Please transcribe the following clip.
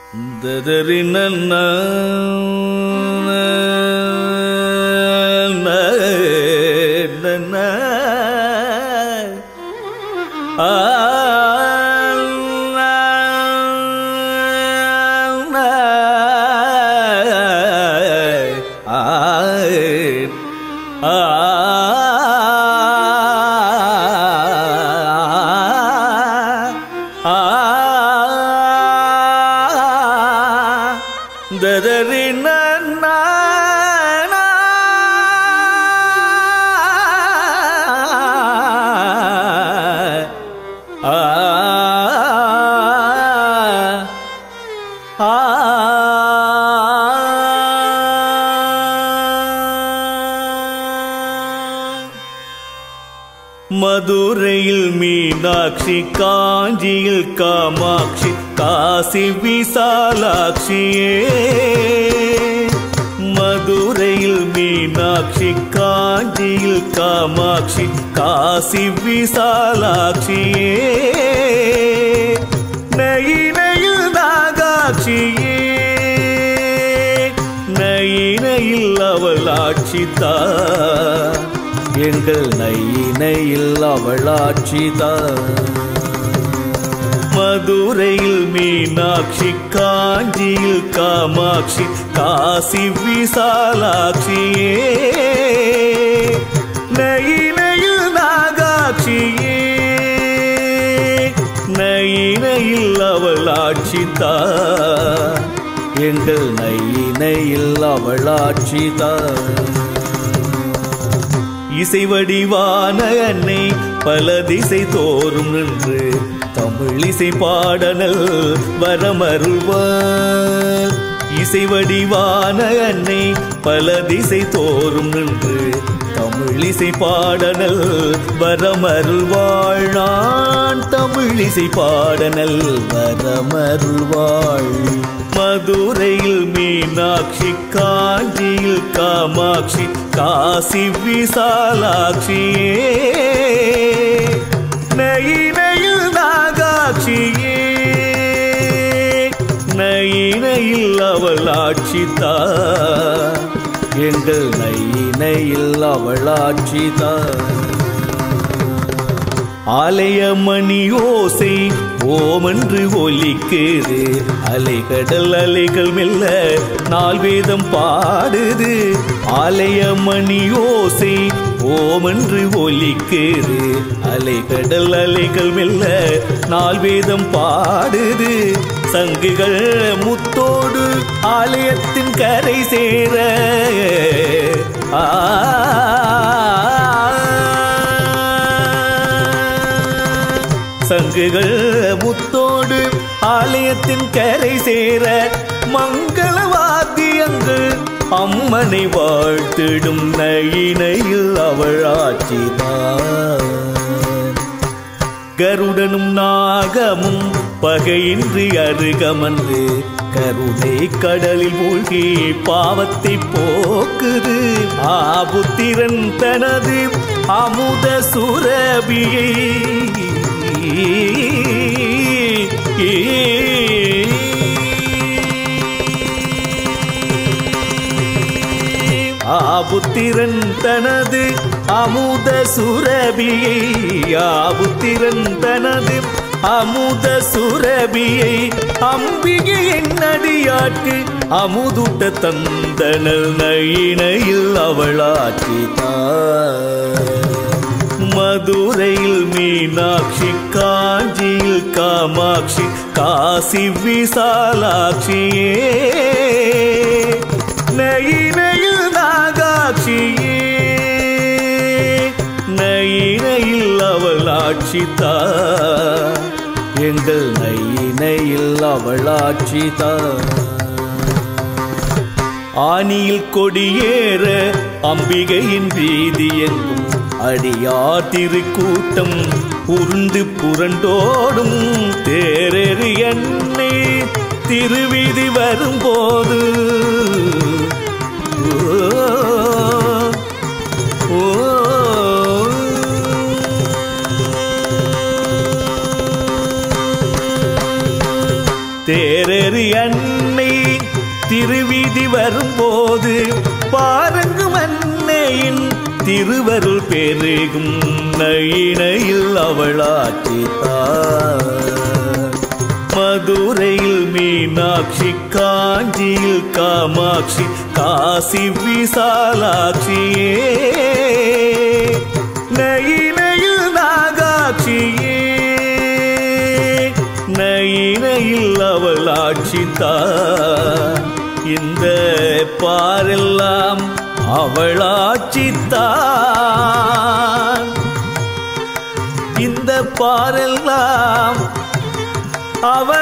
ದದರಿ ನನ್ನ ನನ್ನ ಆ ದದರಿ ನನ್ನ ಆ ಆ மதுரையில் மீனாட்சி காஞ்சியில் காமாட்சி காசி விசாலாட்சியே மதுரையில் மீனாட்சி காஞ்சியில் காமாட்சி காசி விசாலாட்சியே நயினையில் நாகாட்சியே நயினையில் அவள் ஆட்சிதான் எங்கள் நயினையில் அவள் ஆட்சிதான் மதுரையில் மீனாட்சி காஞ்சியில் காமாட்சி காசி விசாலாட்சியே நயினையில் நாகாட்சியே நயினையில் அவள் ஆட்சிதான் எங்கள் நயினையில் அவள் ஆட்சிதான் இசை வடிவான அன்னை பல திசை தோறும் நின்று தமிழ் இசை பாடனல் வரமருள்வார் இசை வடிவான அன்னை பல திசை தோறும் நின்று தமிழ் இசை பாடனல் வரமருள்வாள் நான் தமிழ் இசை பாடனல் வரமருள்வாள் மதுரையில் மீனாட்சி காஞ்சியில் காமாட்சி காசி விசாலாட்சியே நயினையில் நாகாட்சியே நயினையில் அவள் ஆட்சிதான் எங்கள் நயினையில் அவள் ஆட்சிதான் ஆலய மணி ஓசை ஓமென்று ஒலிக்குது அலைகடல் அலைகள் மெல்ல நால் வேதம் பாடுது ஆலய மணி ஓசை ஓமென்று ஒலிக்குது அலைகடல் அலைகள் மெல்ல நால் வேதம் பாடுது சங்குகள் முத்தோடு ஆலயத்தின் கரை சேர ஆ சங்குகள் முத்தோடு ஆலயத்தின் கரை சேர மங்கள வாத்தியங்கள் அம்மனை வாழ்த்திடும் நயினையில் அவள் ஆட்சிதான் கருடனும் நாகமும் பகையின்றி அருகமன்று கருணை கடலில் மூழ்கி பாவத்தை போக்குது ஆபுத்திரன் தனது அமுத சுரபியை ஆபுத்திரன் தனது அமுத சுரபியை ஆபுத்திரன் தனது அமுத சுரபியை அம்பிகை என்னடியாட்டு அமுதுட்ட தந்தனல் நயினையில் அவளாற்றினார் மதுரையில் மீனாட்சி காஞ்சியில் காமாட்சி காசி விசாலாட்சியே நயினையில் நாகாட்சியே நயினையில் அவள் ஆட்சிதான் எங்கள் நயினையில் அவள் ஆட்சிதான் ஆனியில் கொடியேற அம்பிகையின் வீதி எங்கும் அடியார் திருக்கூட்டம் உருண்டு புரண்டோடும் தேரறி எண்ணே திருவீதி வரும்போது ஓ, ஓ, தேரறி அன்னை திருவிதி வரும்போது பாருங்கும் அன்னையின் திருவருள் பெருகும் நயினையில் அவளாட்சி மதுரையில் மீனாட்சி காஞ்சியில் காமாட்சி காசி விசாலாட்சியே நயினையில் நாகாட்சியே நயினையில் அவள் ஆட்சித்தான் இந்த பாரெல்லாம் அவள் ஆட்சித்தான் இந்த பாரெல்லாம் அவள்